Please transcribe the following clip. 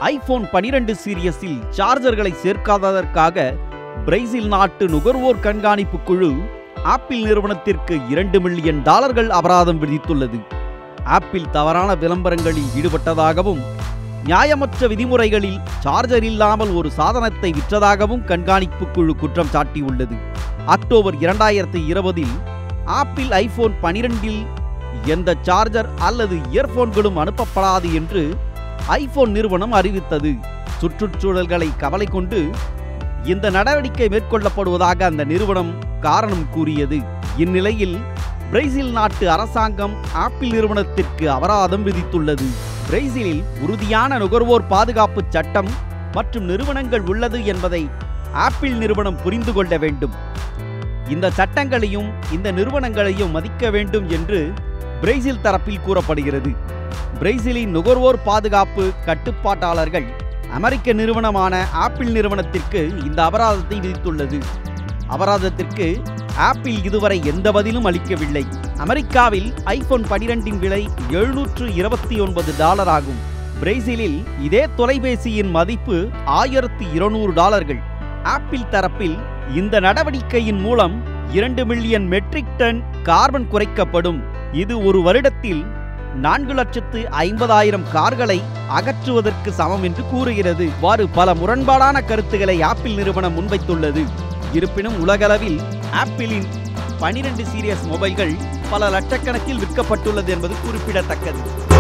iPhone 12 சீரியஸில் சார்ஜர்களை சேர்க்காததற்காக Brazil நாட்டு நுகர்வோர் கண்காணிப்பு குழு ஆப்பிள் நிறுவனத்திற்கு இரண்டு மில்லியன் டாலர்கள் அபராதம் விதித்துள்ளது ஆப்பிள் தவறான விளம்பரங்களில் ஈடுபட்டதாகவும் நியாயமற்ற விதிமுறைகளில் சார்ஜர் இல்லாமல் ஒரு சாதனத்தை விற்றதாகவும் கண்காணிப்பு குழு குற்றம் சாட்டியுள்ளது அக்டோபர் இரண்டாயிரத்தி இருபதில் ஆப்பிள் ஐபோன் 12இல் எந்த சார்ஜர் அல்லது இயர்போன்களும் அனுப்பப்படாது என்று ஐபோன் நிறுவனம் அறிவித்தது சுற்றுச்சூழல்களை கவலை கொண்டு இந்த நடவடிக்கை மேற்கொள்ளப்படுவதாக அந்த நிறுவனம் காரணம் கூறியது இந்நிலையில் பிரேசில் நாட்டு அரசாங்கம் ஆப்பிள் நிறுவனத்திற்கு அபராதம் விதித்துள்ளது பிரேசிலில் உறுதியான நுகர்வோர் பாதுகாப்பு சட்டம் மற்றும் நிறுவனங்கள் உள்ளது என்பதை ஆப்பிள் நிறுவனம் புரிந்து கொள்ள வேண்டும் இந்த சட்டங்களையும் இந்த நிறுவனங்களையும் மதிக்க வேண்டும் என்று பிரேசில் தரப்பில் கூறப்படுகிறது பிரேசிலின் நுகர்வோர் பாதுகாப்பு கட்டுப்பாட்டாளர்கள் அமெரிக்க நிறுவனமான ஆப்பிள் நிறுவனத்திற்கு இந்த அபராதத்தை விதித்துள்ளது அபராதத்திற்கு ஆப்பிள் இதுவரை எந்த பதிலும் அளிக்கவில்லை அமெரிக்காவில் ஐபோன் 12இன் விலை எழுநூற்று இருபத்தி ஒன்பது டாலர் ஆகும் பிரேசிலில் இதே தொலைபேசியின் மதிப்பு ஆயிரத்தி இருநூறு டாலர்கள் ஆப்பிள் தரப்பில் இந்த நடவடிக்கையின் மூலம் இரண்டு மில்லியன் மெட்ரிக் டன் கார்பன் குறைக்கப்படும் இது ஒரு வருடத்தில் நான்கு லட்சத்து ஐம்பதாயிரம் கார்களை அகற்றுவதற்கு சமம் என்று கூறுகிறது இவ்வாறு பல முரண்பாடான கருத்துக்களை ஆப்பிள் நிறுவனம் முன்வைத்துள்ளது இருப்பினும் உலகளவில் ஆப்பிளின் 12 சீரியஸ் மொபைல்கள் பல லட்சக்கணக்கில் விற்கப்பட்டுள்ளது என்பது குறிப்பிடத்தக்கது